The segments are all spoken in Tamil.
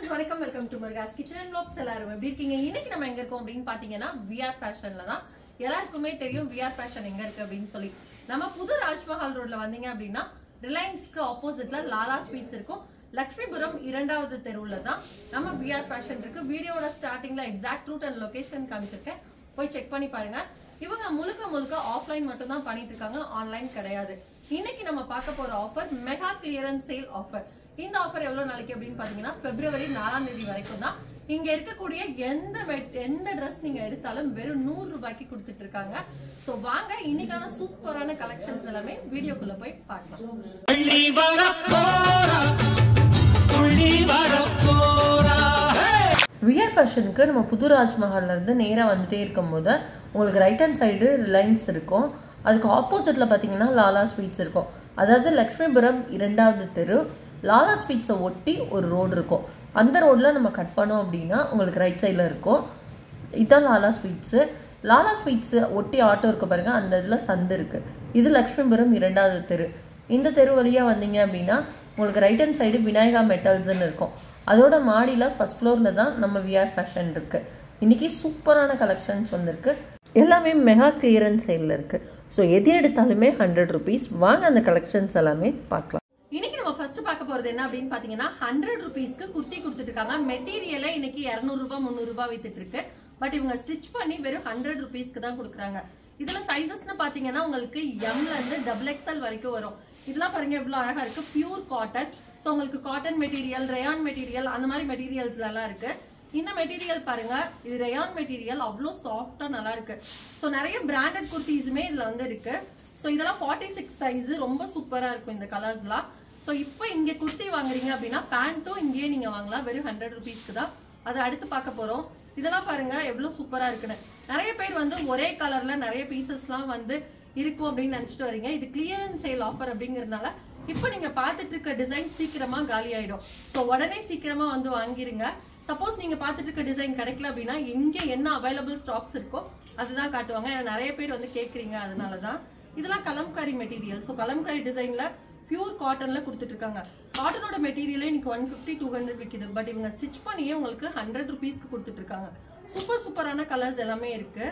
வணக்கம் welcome to Muruga's kitchen and vlogs எல்லாரும் எப்படி இருக்கீங்க இன்னைக்கு நம்ம எங்க இருக்கோம் அப்படின்னு பாத்தீங்கன்னா விஆர் ஃபேஷன்ல தான் எல்லாருக்குமே தெரியும் விஆர் ஃபேஷன் எங்க இருக்கு அப்படின்னு சொல்லி நம்ம புது ராஜ்மஹால் ரோட்ல வந்தீங்க அப்படின்னா ரிலையன்ஸ்க்கு ஆப்போசிட்ல லாலா ஸ்வீட்ஸ் இருக்கும் லக்ஷ்மிபுரம் இரண்டாவது தெருவுல தான் நம்ம விஆர் ஃபேஷன் இருக்கு வீடியோட ஸ்டார்டிங்ல எக்ஸாக்ட் ரூட் அண்ட் லொகேஷன் காமிச்சிருக்கேன் போய் செக் பண்ணி பாருங்க இவங்க முழுக்க முழுக்க ஆஃப்லைன் மட்டும் தான் பண்ணிட்டு இருக்காங்க ஆன்லைன் கிடையாது இன்னைக்கு நம்ம பார்க்க போற offer mega clearance sale offer இந்த ஆஃபர் எவ்வளவு நாளைக்கு அப்படின்னு பாத்தீங்கன்னா பிப்ரவரி நாலாம் தேதி வரைக்கும் தான் இங்க இருக்கக்கூடிய எந்த மெட்- எந்த Dress நீங்க எடுத்தாலும் வெறும் நூறு ரூபாய்க்கு கொடுத்துட்டு இருக்காங்க சோ வாங்க இன்னைக்கான சூப்பரான கலெக்ஷன்ஸ் எல்லாமே வீடியோக்குள்ள போய் பார்க்கலாம் துள்ளி வரப்போரா துள்ளி வரப்போரா விஆர் ஃபேஷனுக்கு நம்ம புது ராஜ்மஹால்ல இருந்து நேராக வந்துட்டே இருக்கும்போது உங்களுக்கு ரைட் ஹேண்ட் சைடு ரிலையன்ஸ் இருக்கும் அதுக்கு ஆப்போசிட்டில் பார்த்தீங்கன்னா லாலா ஸ்வீட்ஸ் இருக்கும் அதாவது லக்ஷ்மிபுரம் இரண்டாவது தெரு லாலா ஸ்வீட்ஸை ஒட்டி ஒரு ரோடு இருக்கும் அந்த ரோடில் நம்ம கட் பண்ணோம் அப்படின்னா உங்களுக்கு ரைட் சைடில் இருக்கும் இதுதான் லாலா ஸ்வீட்ஸு லாலா ஸ்வீட்ஸு ஒட்டி ஆட்டோ இருக்கு பாருங்க அந்த இதில் சந்து இருக்கு இது லக்ஷ்மிபுரம் இரண்டாவது தெரு இந்த தெரு வழியாக வந்தீங்க அப்படின்னா உங்களுக்கு ரைட் ஹேண்ட் சைடு விநாயகா மெட்டல்ஸ்னு இருக்கும் அதோட மாடியில் ஃபர்ஸ்ட் ஃப்ளோரில் தான் நம்ம விஆர் ஃபேஷன் இருக்கு இன்னைக்கு சூப்பரான கலெக்ஷன்ஸ் வந்திருக்கு எல்லாமே மெகா கிளியரன்ஸ் சேலில் இருக்கு ஸோ எது எடுத்தாலுமே ஹண்ட்ரட் ருபீஸ் வாங்க அந்த கலெக்ஷன்ஸ் எல்லாமே பார்க்கலாம் இன்னைக்கு நம்ம ஃபர்ஸ்ட் பார்க்க போறது என்ன அப்படின்னு பாத்தீங்கன்னா ஹண்ட்ரட் ருபீஸ்க்கு குர்த்தி கொடுத்துட்டு இருக்காங்க மெட்டீரியலே இன்னைக்கு இருநூறு ரூபாய் முந்நூறு ரூபாய் வித்துட்டு இருக்கு பட் இவங்க ஸ்டிச் பண்ணி வெறும் ஹண்ட்ரட் ருபீஸ்க்கு தான் கொடுக்குறாங்க இதுல சைசஸ்னு பாத்தீங்கன்னா உங்களுக்கு எம்ல இருந்து டபுள் எக்ஸ்எல் வரைக்கும் வரும் இதெல்லாம் பாருங்க எவ்வளவு அழகா இருக்கு பியூர் காட்டன் ஸோ உங்களுக்கு காட்டன் மெட்டீரியல் ரேயான் மெட்டீரியல் அந்த மாதிரி மெட்டீரியல்ஸ்ல எல்லாம் இருக்கு இந்த மெட்டீரியல் பாருங்க இது ரேயான் மெட்டீரியல் அவ்வளோ சாஃப்டா நல்லா இருக்கு ஸோ நிறைய பிராண்டட் குர்த்திஸுமே இதுல வந்து இருக்கு ஸோ இதெல்லாம் ஃபார்ட்டி சிக்ஸ் சைஸ் ரொம்ப சூப்பரா இருக்கும் இந்த கலர்ஸ்லாம் ஸோ இப்போ இங்க குர்த்தி வாங்குறீங்க அப்படின்னா பேண்ட்டும் இங்கேயே நீங்க வாங்கலாம் வெறும் ஹண்ட்ரட் ருபீஸ்க்கு தான் அதை அடுத்து பார்க்க போறோம் இதெல்லாம் பாருங்க எவ்வளவு சூப்பரா இருக்குன்னு நிறைய பேர் வந்து ஒரே கலர்ல நிறைய பீசஸ்லாம் வந்து இருக்கும் அப்படின்னு நினைச்சிட்டு வரீங்க இது கிளியரன்ஸ் சேல் ஆஃபர் அப்படிங்கறதுனால இப்போ நீங்க பார்த்துட்டு இருக்க டிசைன் சீக்கிரமா காலி ஆயிடும் ஸோ உடனே சீக்கிரமா வந்து வாங்கிருங்க சப்போஸ் நீங்க பார்த்துட்டு இருக்க டிசைன் கிடைக்கல அப்படின்னா எங்க என்ன அவைலபிள் ஸ்டாக்ஸ் இருக்கோ அதுதான் காட்டுவாங்க ஏன்னா நிறைய பேர் வந்து கேக்குறீங்க அதனால தான் இதெல்லாம் கலம்காரி மெட்டீரியல் ஸோ கலம்காரி டிசைன்ல பியூர் காட்டன்ல கொடுத்துட்டு இருக்காங்க காட்டனோட மெட்டீரியலே இன்னைக்கு ஒன் ஃபிஃப்டி டூ ஹண்ட்ரட் விற்கிது பட் இவங்க ஸ்டிச் பண்ணியே உங்களுக்கு ஹண்ட்ரட் ருபீஸ்க்கு கொடுத்துட்டு இருக்காங்க சூப்பர் சூப்பரான கலர்ஸ் எல்லாமே இருக்கு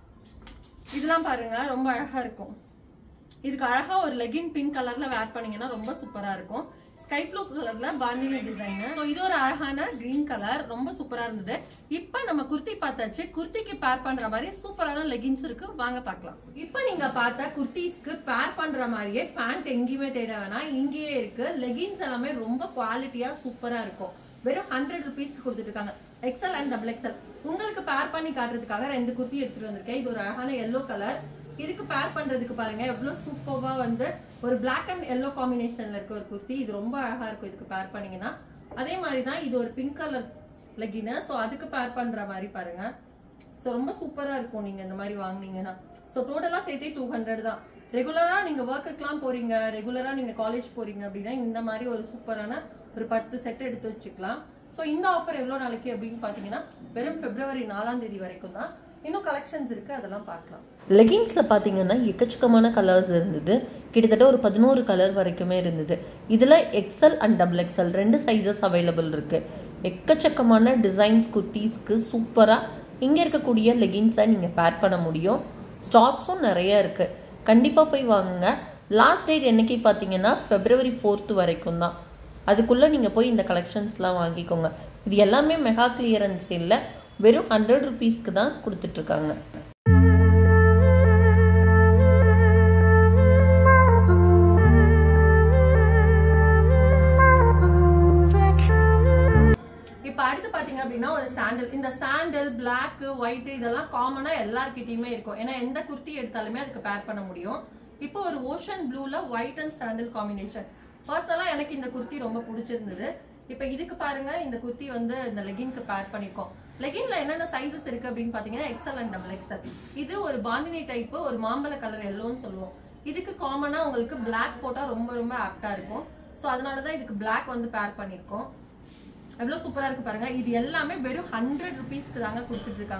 இதெல்லாம் பாருங்க ரொம்ப அழகா இருக்கும் இதுக்கு அழகா ஒரு லெகின் பிங்க் கலர்ல வேர் பண்ணீங்கன்னா ரொம்ப சூப்பரா இருக்கும் ஸ்கை ப்ளூ கலர்ல பாந்தினி டிசைன் ஸோ இது ஒரு அழகான கிரீன் கலர் ரொம்ப சூப்பரா இருந்தது இப்போ நம்ம குர்த்தி பார்த்தாச்சு குர்த்திக்கு பேர் பண்ற மாதிரி சூப்பரான லெகின்ஸ் இருக்கு வாங்க பார்க்கலாம் இப்போ நீங்க பார்த்த குர்த்திஸ்க்கு பேர் பண்ற மாதிரியே பேண்ட் எங்கேயுமே தேட வேணாம் இங்கேயே இருக்கு லெகின்ஸ் எல்லாமே ரொம்ப குவாலிட்டியா சூப்பரா இருக்கும் வெறும் ஹண்ட்ரட் ருபீஸ்க்கு கொடுத்துட்டு இருக்காங்க எக்ஸல் அண்ட் டபுள் எக்ஸல் உங்களுக்கு பேர் பண்ணி காட்டுறதுக்காக ரெண்டு குர்த்தி எடுத்துட்டு வந்திருக்கேன் இது ஒரு அழகான எல்லோ கலர் இதுக்கு பேர் பண்றதுக்கு பாருங்க எவ்வளவு சூப்பர்வா வந்து ஒரு பிளாக் அண்ட் எல்லோ காம்பினேஷன்ல இருக்க ஒரு குர்த்தி இது ரொம்ப அழகா இருக்கும் இதுக்கு பேர் பண்ணீங்கன்னா அதே மாதிரி தான் இது ஒரு பிங்க் கலர் லெகின் ஸோ அதுக்கு பேர் பண்ற மாதிரி பாருங்க ஸோ ரொம்ப சூப்பரா இருக்கும் நீங்க இந்த மாதிரி வாங்குனீங்கன்னா ஸோ டோட்டலா சேர்த்தே டூ ஹண்ட்ரட் தான் ரெகுலரா நீங்க ஒர்க்குக்கெல்லாம் போறீங்க ரெகுலரா நீங்க காலேஜ் போறீங்க அப்படின்னா இந்த மாதிரி ஒரு சூப்பரான ஒரு பத்து செட் எடுத்து வச்சுக்கலாம் ஸோ இந்த ஆஃபர் எவ்வளவு நாளைக்கு அப்படின்னு பாத்தீங்கன்னா வெறும் பிப்ரவரி நாலாம் தேதி வரைக்கும் தான் இன்னும் கலெக்ஷன்ஸ் இருக்கு அதெல்லாம் பார்க்கலாம் லெகின்ஸில் பார்த்தீங்கன்னா எக்கச்சக்கமான கலர்ஸ் இருந்தது கிட்டத்தட்ட ஒரு பதினோரு கலர் வரைக்குமே இருந்தது இதில் எக்ஸல் அண்ட் டபுள் எக்ஸல் ரெண்டு சைஸஸ் அவைலபிள் இருக்குது எக்கச்சக்கமான டிசைன்ஸ் குர்த்தீஸ்க்கு சூப்பராக இங்கே இருக்கக்கூடிய லெகின்ஸை நீங்கள் பேர் பண்ண முடியும் ஸ்டாக்ஸும் நிறைய இருக்குது கண்டிப்பாக போய் வாங்குங்க லாஸ்ட் டேட் என்னைக்கு பார்த்தீங்கன்னா ஃபெப்ரவரி ஃபோர்த்து வரைக்கும் தான் அதுக்குள்ளே நீங்கள் போய் இந்த கலெக்ஷன்ஸ்லாம் வாங்கிக்கோங்க இது எல்லாமே மெகா கிளியரன்ஸ் இல்லை வெறும் ஹண்ட்ரட் ருபீஸ்க்கு தான் கொடுத்துட்ருக்காங்க இப்ப அடுத்து பாத்தீங்க அப்படின்னா ஒரு சாண்டல் இந்த சாண்டல் பிளாக் ஒயிட் இதெல்லாம் காமனா எல்லார்கிட்டயுமே இருக்கும் ஏன்னா எந்த குர்த்தி எடுத்தாலுமே அதுக்கு பேர் பண்ண முடியும் இப்போ ஒரு ஓஷன் ப்ளூல ஒயிட் அண்ட் சாண்டல் காம்பினேஷன் பர்சனலா எனக்கு இந்த குர்த்தி ரொம்ப பிடிச்சிருந்தது இப்ப இதுக்கு பாருங்க இந்த குர்த்தி வந்து இந்த லெகின்க்கு பேர் பண்ணிருக்கோம் லெகின்ல என்னென்ன சைசஸ் இருக்கு அப்படின்னு பாத்தீங்கன்னா எக்ஸல் அண்ட் டபுள் எக்ஸல் இது ஒரு பாந்தினி டைப் ஒரு மாம்பழ கலர் எல்லோன்னு சொல்லுவோம் இதுக்கு காமனா உங்களுக்கு பிளாக் போட்டா ரொம்ப ரொம்ப ஆப்டா இருக்கும் சோ அதனாலதான் இதுக்கு பிளாக் வந்து பேர் பண்ணிருக்கோம் எவ்வளவு சூப்பரா இருக்கு பாருங்க இது எல்லாமே வெறும் ஹண்ட்ரட் ருபீஸ்க்கு தாங்க கொடுத்துட்டு இருக்காங்க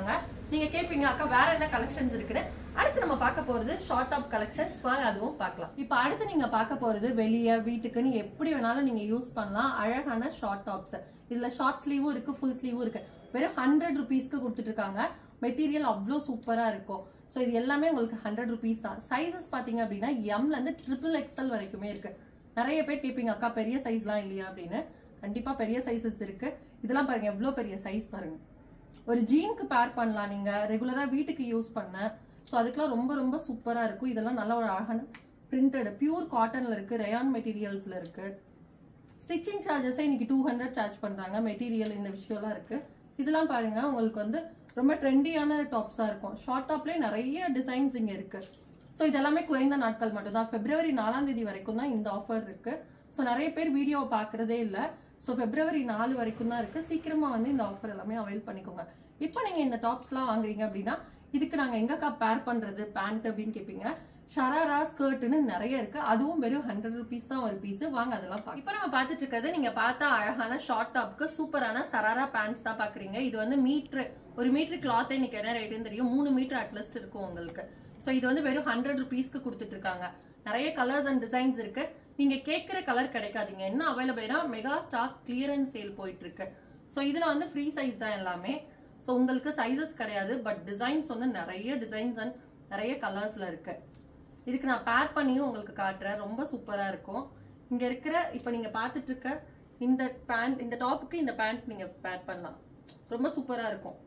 நீங்க கேட்பீங்க அக்கா வேற என்ன கலெக்ஷன்ஸ் இருக்குன்னு அடுத்து நம்ம பார்க்க போறது ஷார்ட் டாப் கலெக்ஷன்ஸ் வாங்க அதுவும் பார்க்கலாம் இப்போ அடுத்து நீங்க பார்க்க போறது வெளியே வீட்டுக்குன்னு எப்படி வேணாலும் நீங்க யூஸ் பண்ணலாம் அழகான ஷார்ட் டாப்ஸ் இதுல ஷார்ட் ஸ்லீவும் இருக்கு ஃபுல் ஸ்லீவும் இருக்கு வெறும் ஹண்ட்ரட் ருபீஸ்க்கு கொடுத்துட்டு இருக்காங்க மெட்டீரியல் அவ்வளோ சூப்பரா இருக்கும் ஸோ இது எல்லாமே உங்களுக்கு ஹண்ட்ரட் ருபீஸ் தான் சைசஸ் பாத்தீங்க அப்படின்னா எம்ல இருந்து ட்ரிபிள் எக்ஸ்எல் வரைக்குமே இருக்கு நிறைய பேர் கேட்பீங்க அக்கா பெரிய சைஸ்லாம் இல்லையா அப்படின்னு கண்டிப்பா பெரிய சைசஸ் இருக்கு இதெல்லாம் பாருங்க எவ்வளோ பெரிய சைஸ் பாருங்க ஒரு ஜீனுக்கு பேர் பண்ணலாம் நீங்க ரெகுலரா வீட்டுக்கு யூஸ் பண்ண ஸோ அதுக்கெல்லாம் ரொம்ப ரொம்ப சூப்பரா இருக்கும் இதெல்லாம் நல்ல ஒரு அழகான பிரிண்டட் பியூர் காட்டன்ல இருக்கு ரயான் மெட்டீரியல்ஸ்ல இருக்கு ஸ்டிச்சிங் சார்ஜஸே இன்னைக்கு டூ ஹண்ட்ரட் சார்ஜ் பண்றாங்க மெட்டீரியல் இந்த விஷயம்லாம் இருக்கு இதெல்லாம் பாருங்க உங்களுக்கு வந்து ரொம்ப ட்ரெண்டியான டாப்ஸா இருக்கும் ஷார்ட் டாப்லேயே நிறைய டிசைன்ஸ் இங்க இருக்கு ஸோ இதெல்லாமே குறைந்த நாட்கள் மட்டும் தான் பிப்ரவரி நாலாம் தேதி வரைக்கும் தான் இந்த ஆஃபர் இருக்கு ஸோ நிறைய பேர் வீடியோவை பார்க்கறதே இல்லை ஸோ பிப்ரவரி நாலு வரைக்கும் தான் இருக்கு சீக்கிரமா வந்து இந்த ஆஃபர் எல்லாமே அவைல் பண்ணிக்கோங்க இப்போ நீங்க இந்த டாப்ஸ்லாம் வாங்குறீங்க அப்படின்னா இதுக்கு நாங்க எங்கக்கா பேர் பண்றது பேண்ட் அப்படின்னு கேட்பீங்க ஷராரா ஸ்கர்ட்னு நிறைய இருக்கு அதுவும் வெறும் ஹண்ட்ரட் ருபீஸ் தான் ஒரு பீஸ் வாங்க அதெல்லாம் பார்க்கலாம். இப்போ நம்ம பார்த்துட்டு இருக்கிறது நீங்க பார்த்தா அழகான ஷார்ட் டாப்க்கு சூப்பரான சராரா பேண்ட்ஸ் தான் பாக்குறீங்க இது வந்து மீட்ரு ஒரு மீட்டர் கிளாத் இன்னைக்கு என்ன ரேட்டுன்னு தெரியும் மூணு மீட்டர் அட்லஸ்ட் இருக்கும் உங்களுக்கு ஸோ இது வந்து வெறும் ஹண்ட்ரட் ருபீஸ்க்கு கொடுத்துட்டு இருக்காங்க நிறைய கலர்ஸ் அண்ட் டிசைன்ஸ் இருக்கு நீங்க கேட்கிற கலர் கிடைக்காதீங்க என்ன அவைலபிள்னா மெகா ஸ்டாக் கிளியரன்ஸ் சேல் போயிட்டு இருக்கு ஸோ இதுல வந்து ஃப்ரீ சைஸ் தான் எல்லாமே ஸோ உங்களுக்கு சைஸஸ் கிடையாது பட் டிசைன்ஸ் வந்து நிறைய டிசைன்ஸ் அண்ட் நிறைய கலர்ஸ்ல இருக்கு இதுக்கு நான் பேர் பண்ணியும் உங்களுக்கு காட்டுறேன் ரொம்ப சூப்பரா இருக்கும் இங்க இருக்கிற இப்ப நீங்க பார்த்துட்டு இருக்க இந்த பேண்ட் இந்த டாப்புக்கு இந்த பேண்ட் நீங்க பேர் பண்ணலாம் ரொம்ப சூப்பரா இருக்கும்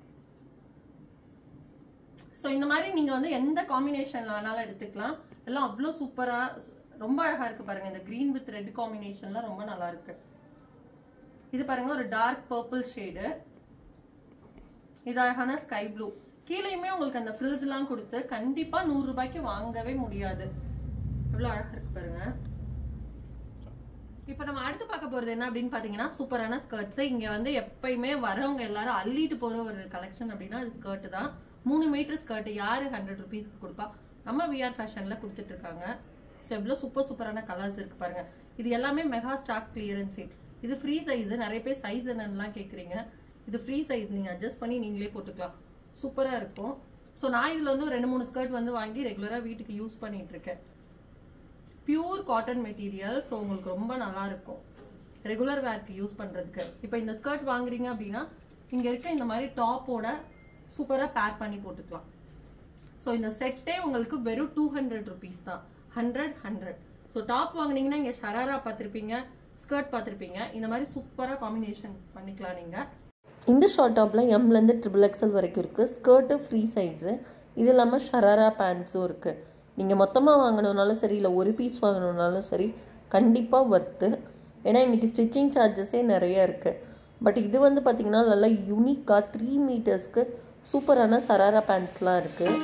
ஸோ இந்த மாதிரி நீங்க வந்து எந்த காம்பினேஷன்ல வேணாலும் எடுத்துக்கலாம் எல்லாம் அவ்வளோ சூப்பரா ரொம்ப அழகா இருக்கு பாருங்க இந்த green வித் ரெட் காம்பினேஷன்ல ரொம்ப நல்லா இருக்கு இது பாருங்க ஒரு டார்க் பர்பிள் ஷேடு இது அழகான ஸ்கை ப்ளூ கீழேயுமே உங்களுக்கு அந்த ஃப்ரில்ஸ் எல்லாம் கொடுத்து கண்டிப்பா நூறு ரூபாய்க்கு வாங்கவே முடியாது எவ்வளவு அழகா இருக்கு பாருங்க இப்ப நம்ம அடுத்து பார்க்க போறது என்ன அப்படின்னு பாத்தீங்கன்னா சூப்பரான ஸ்கர்ட்ஸ் இங்க வந்து எப்பயுமே வரவங்க எல்லாரும் அள்ளிட்டு போற ஒரு கலெக்ஷன் அப்படின்னா அது ஸ்கர்ட் தான் மூணு மீட்டர் ஸ்கர்ட் யாரு ஹண்ட்ரட் ருபீஸ்க்கு கொடுப்பா நம்ம விஆர் ஃபேஷன்ல கொடுத்துட்டு இருக்காங்க ஸோ எவ்வளவு சூப்பர் சூப்பரான கலர்ஸ் இருக்கு பாருங்க இது எல்லாமே மெகா ஸ்டாக் கிளியரன்ஸ் சேல் இது ஃப்ரீ சைஸ் நிறைய பேர் சைஸ் என்னன்னுலாம் கேக்குறீங்க இது ஃப்ரீ சைஸ் நீங்க அட்ஜஸ்ட் பண்ணி நீங்களே போட்டுக்கலாம் சூப்பரா இருக்கும் ஸோ நான் இதுல வந்து ஒரு ரெண்டு மூணு ஸ்கர்ட் வந்து வாங்கி ரெகுலரா வீட்டுக்கு யூஸ் பண்ணிட்டு இருக்கேன் பியூர் காட்டன் மெட்டீரியல் ஸோ உங்களுக்கு ரொம்ப நல்லா இருக்கும் ரெகுலர் வேர்க்கு யூஸ் பண்றதுக்கு இப்போ இந்த ஸ்கர்ட் வாங்குறீங்க அப்படின்னா இங்க இருக்க இந்த மாதிரி டாப்போட சூப்பரா பேக் பண்ணி போட்டுக்கலாம் ஸோ இந்த செட்டே உங்களுக்கு வெறும் டூ ஹண்ட்ரட் ருபீஸ் தான் ஹண்ட்ரட் ஹண்ட்ரட் ஸோ டாப் வாங்குனீங்கன்னா இங்க ஷராரா பார்த்துருப்பீங்க ஸ்கர்ட் பார்த்துருப்பீங்க இந்த மாதிரி சூப்பரா காம்பினேஷன் பண்ணிக்கலாம் நீங்க இந்த ஷார்ட் டாப்பில் எம்லேருந்து ட்ரிபிள் எக்ஸல் வரைக்கும் இருக்குது ஸ்கர்ட்டு ஃப்ரீ சைஸு இது இல்லாமல் ஷராரா பேண்ட்ஸும் இருக்குது நீங்கள் மொத்தமாக வாங்கணுன்னாலும் சரி இல்லை ஒரு பீஸ் வாங்கணுன்னாலும் சரி கண்டிப்பாக ஒர்த்து ஏன்னா இன்றைக்கி ஸ்டிச்சிங் சார்ஜஸே நிறைய இருக்குது பட் இது வந்து பார்த்திங்கன்னா நல்லா யூனிக்காக த்ரீ மீட்டர்ஸ்க்கு சூப்பரான சராரா பேண்ட்ஸ்லாம் இருக்குது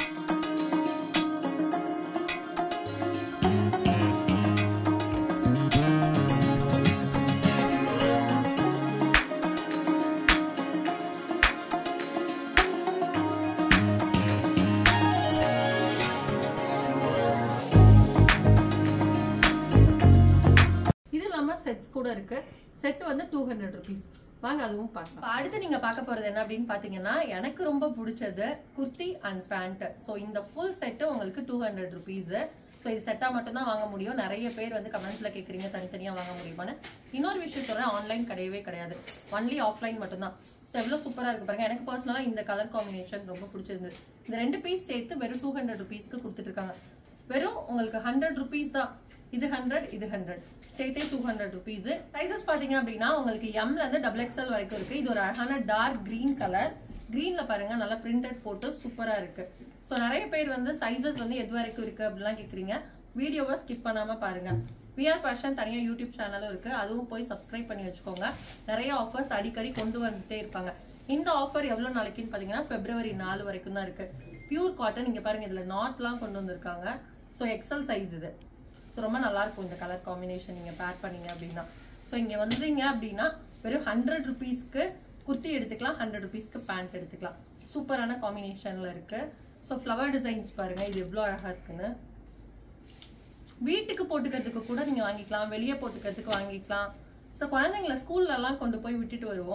இது இல்லாம செட்ஸ் கூட இருக்கு செட் வந்து டூ ஹண்ட்ரட் ருபீஸ் வாங்க அதுவும் பார்க்கலாம் இப்ப அடுத்து நீங்க பார்க்க போறது என்ன அப்படின்னு பாத்தீங்கன்னா எனக்கு ரொம்ப பிடிச்சது குர்த்தி அண்ட் பேண்ட் சோ இந்த ஃபுல் செட் உங்களுக்கு டூ ஹண்ட்ரட் ருபீஸ் ஸோ இது செட்டா மட்டும் தான் வாங்க முடியும் நிறைய பேர் வந்து கமெண்ட்ஸ்ல கேக்குறீங்க தனித்தனியா வாங்க முடியுமான்னு இன்னொரு விஷயம் சொல்றேன் ஆன்லைன் கிடையவே கிடையாது ஒன்லி ஆஃப்லைன் மட்டும் தான் ஸோ எவ்வளவு சூப்பரா இருக்கு பாருங்க எனக்கு பர்சனலா இந்த கலர் காம்பினேஷன் ரொம்ப பிடிச்சிருந்தது இந்த ரெண்டு பீஸ் சேர்த்து வெறும் டூ ஹண்ட்ரட் ருபீஸ்க்கு கொடுத்துட்டு இருக்காங்க வெறும் உங்களுக்கு ஹண்ட்ரட் ருபீஸ் தான் இது ஹண்ட்ரட் இது ஹண்ட்ரட் சேர்த்தே டூ ஹண்ட்ரட் ருபீஸ் சைசஸ் பாத்தீங்க அப்படின்னா உங்களுக்கு எம்ல இருந்து டபுள் எக்ஸ்எல் வரைக்கும் இருக்கு இது ஒரு அழகான டார்க் கிரீன் கலர் கிரீன்ல பாருங்க நல்லா பிரிண்டட் போட்டு சூப்பரா இருக்கு சோ நிறைய பேர் வந்து சைசஸ் வந்து எது வரைக்கும் இருக்கு அப்படிலாம் கேக்குறீங்க வீடியோவை ஸ்கிப் பண்ணாம பாருங்க விஆர் ஃபேஷன் தனியா யூடியூப் சேனலும் இருக்கு அதுவும் போய் சப்ஸ்கிரைப் பண்ணி வச்சுக்கோங்க நிறைய ஆஃபர்ஸ் அடிக்கடி கொண்டு வந்துட்டே இருப்பாங்க இந்த ஆஃபர் எவ்வளவு நாளைக்குன்னு பாத்தீங்கன்னா பிப்ரவரி நாலு வரைக்கும் தான் இருக்கு பியூர் காட்டன் இங்க பாருங்க இதுல நாட்லாம் கொண்டு வந்திருக்காங்க சோ எக்ஸல் சைஸ் இது ஸோ ரொம்ப நல்லா இருக்கும் இந்த கலர் காம்பினேஷன் நீங்க பேர் பண்ணீங்க அப்படின்னா ஸோ இங்க வந்தீங்க அப்படின்னா வெறும் ஹண்ட்ரட் ருபீஸ்க்கு குர்த்தி எடுத்துக்கலாம் ஹண்ட்ரட் ருபீஸ்க்கு பேண்ட் எடுத்துக்கலாம் சூப்பரான காம்பினேஷன்ல இருக்கு ஸோ ஃப்ளவர் டிசைன்ஸ் பாருங்க இது எவ்வளோ அழகா இருக்குன்னு வீட்டுக்கு போட்டுக்கிறதுக்கு கூட நீங்க வாங்கிக்கலாம் வெளியே போட்டுக்கிறதுக்கு வாங்கிக்கலாம் ஸோ குழந்தைங்கள ஸ்கூல்ல எல்லாம் கொண்டு போய் விட்டுட்டு வருவோம்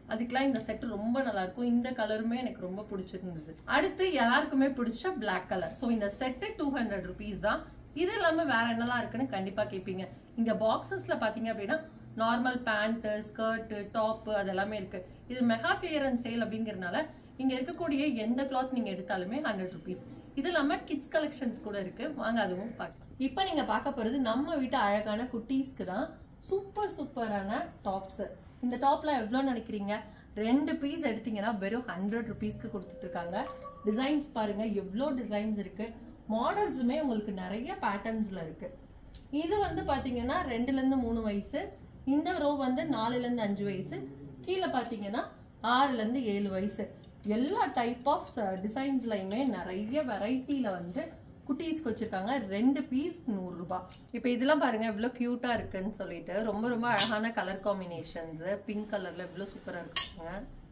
அதுக்கெல்லாம் இந்த செட் ரொம்ப நல்லா இருக்கும் இந்த கலருமே எனக்கு ரொம்ப பிடிச்சிருந்தது அடுத்து எல்லாருக்குமே பிடிச்ச Black கலர் ஸோ இந்த செட்டு டூ ஹண்ட்ரட் ருபீஸ் தான் இது இல்லாம வேற என்னலாம் இருக்குன்னு கண்டிப்பா கேட்பீங்க இங்க பாக்ஸஸ்ல பாத்தீங்க அப்படின்னா நார்மல் பேண்ட் ஸ்கர்ட் டாப் அதெல்லாமே இருக்கு இது மெகா கிளியரன்ஸ் சேல் அப்படிங்கறதுனால இங்க இருக்கக்கூடிய எந்த கிளாத் நீங்க எடுத்தாலுமே ஹண்ட்ரட் ருபீஸ் இது இல்லாம கிட்ஸ் கலெக்ஷன்ஸ் கூட இருக்கு வாங்க அதுவும் பார்க்கலாம் இப்போ நீங்க பார்க்க போறது நம்ம வீட்டு அழகான குட்டீஸ்க்கு தான் சூப்பர் சூப்பரான டாப்ஸ் இந்த டாப்லாம் எவ்வளோ நினைக்கிறீங்க ரெண்டு பீஸ் எடுத்தீங்கன்னா வெறும் ஹண்ட்ரட் ருபீஸ்க்கு கொடுத்துட்டு இருக்காங்க டிசைன்ஸ் பாருங்க எவ்வளோ டிசைன்ஸ் இருக்கு மாடல்ஸுமே உங்களுக்கு நிறைய பேட்டர்ன்ஸ்ல இருக்கு இது வந்து பாத்தீங்கன்னா ரெண்டுல இருந்து மூணு வயசு இந்த ரோ வந்து நாலுல இருந்து அஞ்சு வயசு கீழே பாத்தீங்கன்னா ஆறுல இருந்து ஏழு வயசு எல்லா டைப் ஆஃப் டிசைன்ஸ்லயுமே நிறைய வெரைட்டில வந்து குட்டீஸ்க்கு வச்சிருக்காங்க ரெண்டு பீஸ் நூறு ரூபாய் இப்போ இதெல்லாம் பாருங்க எவ்வளவு கியூட்டா இருக்குன்னு சொல்லிட்டு ரொம்ப ரொம்ப அழகான கலர் காம்பினேஷன்ஸ் பிங்க் கலர்ல எவ்வளவு சூப்பரா இருக்குங்க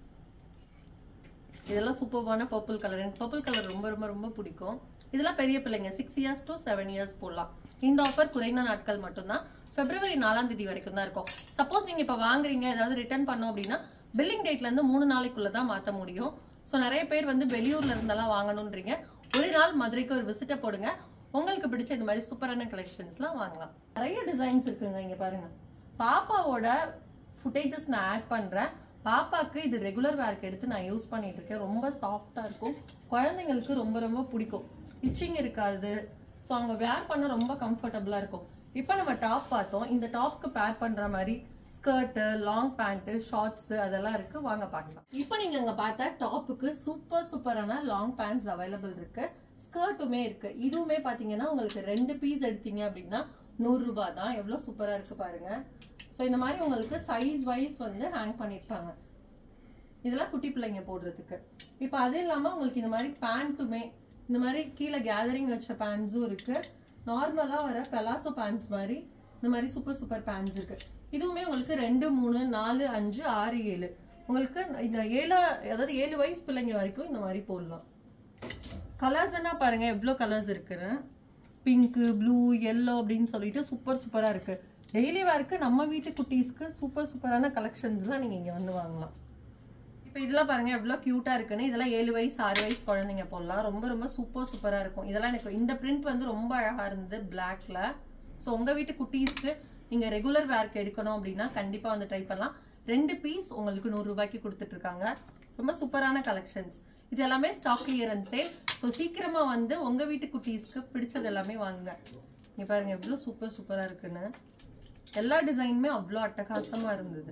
இதெல்லாம் சூப்பர்வான பர்பிள் கலர் எனக்கு பர்பிள் கலர் ரொம்ப ரொம்ப ரொம்ப பிடிக்கும் இதெல்லாம் பெரிய பிள்ளைங்க six years to seven years போடலாம் இந்த ஆஃபர் குறைந்த நாட்கள் மட்டும்தான் பிப்ரவரி நாலாம் தேதி வரைக்கும் தான் இருக்கும் சப்போஸ் நீங்க இப்ப வாங்குறீங்க ஏதாவது ரிட்டர்ன் பண்ணோம் அப்படின்னா பில்லிங் டேட்ல இருந்து மூணு நாளைக்குள்ள தான் மாத்த முடியும் சோ நிறைய பேர் வந்து வெளியூர்ல இருந்தெல்லாம் வாங்கணும்ன்றீங்க ஒரு நாள் மதுரைக்கு ஒரு விசிட்ட போடுங்க உங்களுக்கு பிடிச்ச இந்த மாதிரி சூப்பரான கலெக்ஷன்ஸ்லாம் வாங்கலாம் நிறைய டிசைன்ஸ் இருக்குங்க இங்க பாருங்க பாப்பாவோட ஃபுட்டேஜஸ் நான் ஆட் பண்றேன் பாப்பாக்கு இது ரெகுலர் வேர்க்கு எடுத்து நான் யூஸ் பண்ணிட்டு இருக்கேன் ரொம்ப சாஃப்டா இருக்கும் குழந்தைங்களுக்கு ரொம்ப ரொம்ப பிடிக்கும் இச்சிங் இருக்காது ஸோ அவங்க வேர் பண்ண ரொம்ப கம்ஃபர்டபுளா இருக்கும் இப்போ நம்ம டாப் பார்த்தோம் இந்த டாப்க்கு பேர் பண்ற மாதிரி ஸ்கர்ட் லாங் பேண்ட் ஷார்ட்ஸ் அதெல்லாம் இருக்கு வாங்க பார்க்கலாம் இப்போ நீங்க அங்க பார்த்த டாப்புக்கு சூப்பர் சூப்பரான லாங் பேண்ட்ஸ் அவைலபிள் இருக்கு ஸ்கர்ட்டுமே இருக்கு இதுவுமே பாத்தீங்கன்னா உங்களுக்கு ரெண்டு பீஸ் எடுத்தீங்க அப்படின்னா நூறு ரூபாய் தான் எவ்வளவு சூப்பரா இருக்கு பாருங்க ஸோ இந்த மாதிரி உங்களுக்கு சைஸ் வைஸ் வந்து ஹேங் பண்ணிருப்பாங்க இதெல்லாம் குட்டி பிள்ளைங்க போடுறதுக்கு இப்போ அது இல்லாம உங்களுக்கு இந்த மாதிரி பேண்ட்டுமே இந்த மாதிரி கீழே கேதரிங் வச்ச பேண்ட்ஸும் இருக்கு நார்மலா வர பெலாசோ பேண்ட்ஸ் மாதிரி இந்த மாதிரி சூப்பர் சூப்பர் பேண்ட்ஸ் இருக்கு இதுவுமே உங்களுக்கு ரெண்டு மூணு நாலு அஞ்சு ஆறு ஏழு உங்களுக்கு இந்த ஏழா அதாவது ஏழு வயசு பிள்ளைங்க வரைக்கும் இந்த மாதிரி போடலாம் கலர்ஸ் என்ன பாருங்க எவ்வளோ கலர்ஸ் இருக்குன்னு பிங்க் ப்ளூ எல்லோ அப்படின்னு சொல்லிட்டு சூப்பர் சூப்பரா இருக்கு டெய்லி வேர்க்கு நம்ம வீட்டு குட்டீஸ்க்கு சூப்பர் சூப்பரான கலெக்ஷன்ஸ்லாம் நீங்க இங்க வந்து வாங்கலாம் இப்போ இதெல்லாம் பாருங்க எவ்வளவு கியூட்டா இருக்குன்னு இதெல்லாம் ஏழு வயசு ஆறு வயசு குழந்தைங்க போடலாம் ரொம்ப ரொம்ப சூப்பர் சூப்பரா இருக்கும் இதெல்லாம் எனக்கு இந்த பிரிண்ட் வந்து ரொம்ப அழகா இருந்தது பிளாக்ல ஸோ உங்க வீட்டு குட்டீஸ்க்கு நீங்க ரெகுலர் வேர்க்கு எடுக்கணும் அப்படின்னா கண்டிப்பா வந்து ட்ரை பண்ணலாம் ரெண்டு பீஸ் உங்களுக்கு நூறு ரூபாய்க்கு கொடுத்துட்டு இருக்காங்க ரொம்ப சூப்பரான கலெக்ஷன்ஸ் இது எல்லாமே ஸ்டாக் கிளியரன்ஸ் சேல் ஸோ சீக்கிரமா வந்து உங்க வீட்டு குட்டீஸ்க்கு பிடிச்சது எல்லாமே வாங்குங்க இங்க பாருங்க எவ்வளவு சூப்பர் சூப்பரா இருக்குன்னு எல்லா டிசைனுமே அவ்வளோ அட்டகாசமா இருந்தது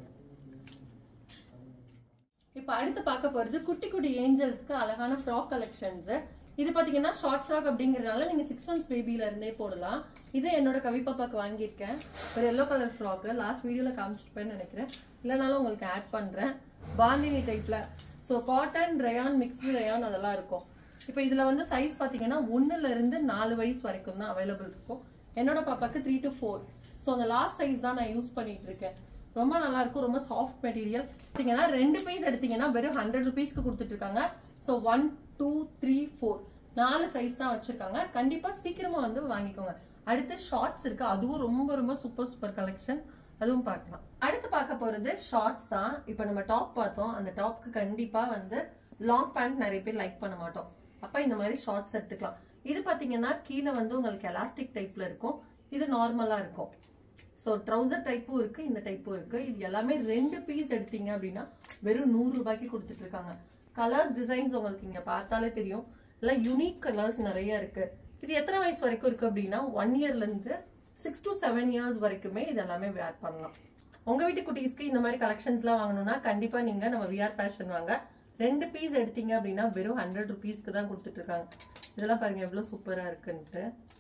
இப்ப அடுத்து பார்க்க போறது குட்டி குட்டி ஏஞ்சல்ஸ்க்கு அழகான ஃப்ராக் கலெக்ஷன்ஸ் இது பாத்தீங்கன்னா ஷார்ட் ஃப்ராக் அப்படிங்கறதுனால நீங்க சிக்ஸ் மந்த்ஸ் பேபில இருந்தே போடலாம் இது என்னோட கவி பாப்பாக்கு வாங்கியிருக்கேன் ஒரு எல்லோ கலர் ஃப்ராக் லாஸ்ட் வீடியோல காமிச்சிருப்பேன்னு நினைக்கிறேன் இல்லைனாலும் உங்களுக்கு ஆட் பண்றேன் பாந்தினி டைப்ல so cotton rayon mixed rayon அதெல்லாம் இருக்கும் இப்போ இதுல வந்து சைஸ் பாத்தீங்கன்னா ஒண்ணுல இருந்து நாலு வயசு வரைக்கும் தான் அவைலபிள் இருக்கும் என்னோட பாப்பாக்கு த்ரீ டு ஃபோர் ஸோ அந்த லாஸ்ட் சைஸ் தான் நான் யூஸ் பண்ணிட்டு இருக்கேன் ரொம்ப நல்லா இருக்கும் ரொம்ப சாஃப்ட் மெட்டீரியல் பார்த்தீங்கன்னா ரெண்டு பீஸ் எடுத்தீங்கன்னா வெறும் ஹண்ட்ரட் ருபீஸ்க்கு கொடுத்துட்டு இருக்காங்க so one two three four நாலு சைஸ் தான் வச்சிருக்காங்க கண்டிப்பா சீக்கிரமா வந்து வாங்கிக்கோங்க அடுத்து ஷார்ட்ஸ் இருக்கு அதுவும் ரொம்ப ரொம்ப சூப்பர் சூப்பர் கலெக்ஷன் அதுவும் பார்க்கலாம் அடுத்து பார்க்க போறது ஷார்ட்ஸ் தான் இப்போ நம்ம டாப் பார்த்தோம் அந்த டாப்க்கு கண்டிப்பா வந்து லாங் பேண்ட் நிறைய பேர் லைக் பண்ண மாட்டோம் அப்ப இந்த மாதிரி ஷார்ட்ஸ் எடுத்துக்கலாம் இது பாத்தீங்கன்னா கீழே வந்து உங்களுக்கு எலாஸ்டிக் டைப்ல இருக்கும் இது நார்மலா இருக்கும் ஸோ ட்ரௌசர் டைப்பும் இருக்கு இந்த டைப்பும் இருக்கு இது எல்லாமே ரெண்டு பீஸ் எடுத்தீங்க அப்படின்னா வெறும் நூறு ரூபாய்க்கு கொடுத்துட்டு இருக்காங்க கலர்ஸ் டிசைன்ஸ் உங்களுக்கு இங்க பார்த்தாலே தெரியும் எல்லாம் யூனிக் கலர்ஸ் நிறைய இருக்கு இது எத்தனை வயசு வரைக்கும் இருக்கு அப்படின்னா ஒன் இயர்ல இருந்து சிக்ஸ் டு செவன் இயர்ஸ் வரைக்குமே இது எல்லாமே வேர் பண்ணலாம் உங்க வீட்டு குட்டீஸ்க்கு இந்த மாதிரி கலெக்ஷன்ஸ்லாம் வாங்கணும்னா கண்டிப்பா நீங்க நம்ம விஆர் ஃபேஷன் வாங்க ரெண்டு பீஸ் எடுத்தீங்க அப்படின்னா வெறும் ஹண்ட்ரட் ருபீஸ்க்கு தான் கொடுத்துட்டு இருக்காங்க இதெல்லாம் பாருங்க எவ்வளவு சூப்பரா இருக்குன்ட்டு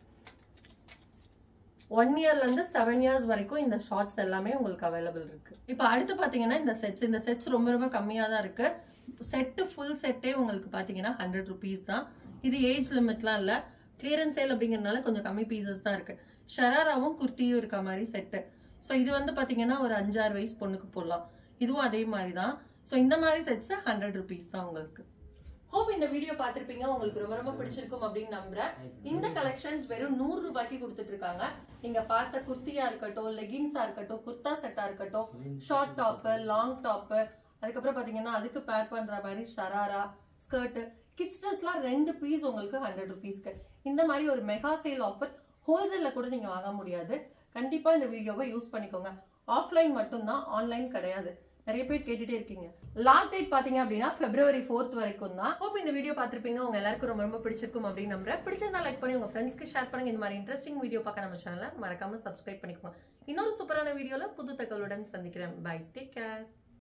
ஒன் இயர்ல இருந்து செவன் இயர்ஸ் வரைக்கும் இந்த ஷார்ட்ஸ் எல்லாமே உங்களுக்கு அவைலபிள் இருக்கு இப்போ அடுத்து பாத்தீங்கன்னா இந்த செட்ஸ் இந்த செட்ஸ் ரொம்ப ரொம்ப கம்மியா தான் இருக்கு செட்டு ஃபுல் செட்டே உங்களுக்கு பாத்தீங்கன்னா ஹண்ட்ரட் ருபீஸ் தான் இது ஏஜ் லிமிட்லாம் இல்ல கிளியரன்ஸ் சேல் அப்படிங்கறதுனால கொஞ்சம் கம்மி பீசஸ் தான் இருக்கு ஷராராவும் குர்த்தியும் இருக்க மாதிரி செட்டு ஸோ இது வந்து பாத்தீங்கன்னா ஒரு அஞ்சாறு வயசு பொண்ணுக்கு போடலாம் இதுவும் அதே மாதிரி தான் ஸோ இந்த மாதிரி செட்ஸ் ஹண்ட்ரட் ருபீஸ் தான் உங்களுக்கு ஹோப் இந்த வீடியோ பார்த்திருப்பீங்க உங்களுக்கு ரொம்ப ரொம்ப பிடிச்சிருக்கும் அப்படின்னு நம்புறேன் இந்த கலெக்ஷன்ஸ் வெறும் நூறு ரூபாய்க்கு கொடுத்துட்டு இருக்காங்க நீங்க பார்த்த குர்த்தியா இருக்கட்டும் லெகின்ஸா இருக்கட்டும் குர்தா செட்டா இருக்கட்டும் ஷார்ட் டாப் லாங் டாப் அதுக்கப்புறம் பாத்தீங்கன்னா அதுக்கு பேர் பண்ற மாதிரி ஷராரா ஸ்கர்ட் கிட்ஸ் ட்ரெஸ்லாம் ரெண்டு பீஸ் உங்களுக்கு ஹண்ட்ரட் ருபீஸ்க்கு இந்த மாதிரி ஒரு மெகா சேல் ஆஃபர் ஹோல்சேல்ல கூட நீங்க வாங்க முடியாது கண்டிப்பா இந்த வீடியோவை யூஸ் பண்ணிக்கோங்க ஆஃப்லைன் மட்டும்தான் ஆன்லைன் கிடையாது நிறைய பேர் கேட்டுட்டே இருக்கீங்க லாஸ்ட் டேட் பாத்தீங்க அப்படின்னா பிப்ரவரி ஃபோர்த் வரைக்கும் தான் ஹோப் இந்த வீடியோ பார்த்திருப்பீங்க உங்க எல்லாருக்கும் ரொம்ப ரொம்ப பிடிச்சிருக்கும் அப்படின்னு நம்புறேன் பிடிச்சிருந்தா லைக் பண்ணி உங்க ஃப்ரெண்ட்ஸ்க்கு ஷேர் பண்ணுங்க இந்த மாதிரி இன்ட்ரெஸ்டிங் வீடியோ பார்க்க நம்ம சேனலை மறக்காம சப்ஸ்கிரைப் பண்ணிக்கோங்க இன்னொரு சூப்பரான வீடியோல புது தகவலுடன் சந்திக்கிறேன் பை டேக் கேர்